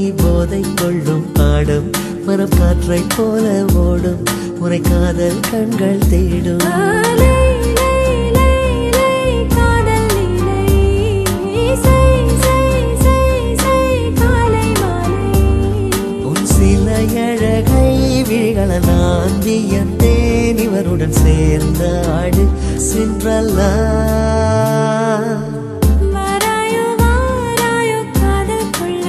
போதை கொள்ளும் பாடம் மனம் காற்றைப் போல ஓடும் உரை காதல் கண்கள் தேடும் லை லை லை லை காதல் லீலை சை சை சை சை காலை மாலை உன் சில அழகை விழிகள நான் வியந்தேன் இவருடன் சேர்ந்த ஆடு சென்றல்லா வாராயோ வாராயோ காதல் கொள்ள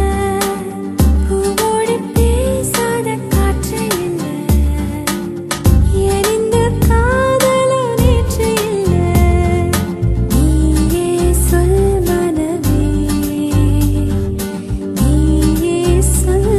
பூவோடு பேசாத காற்று இல்ல எரிந்த காதலோ நேற்று இல்ல நீயே சொல் மனமே நீயே சொல்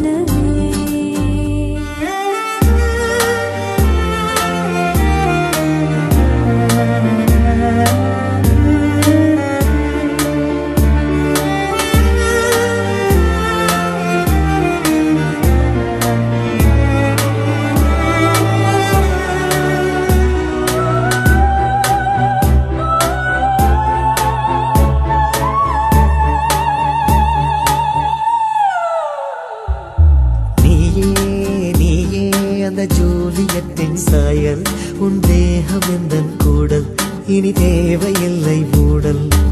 நீயே நீயே அந்த ஜூலியத்தின் சாயல் உன் தேகம் எந்தன் கூடல் இனி தேவையில்லை மூடல்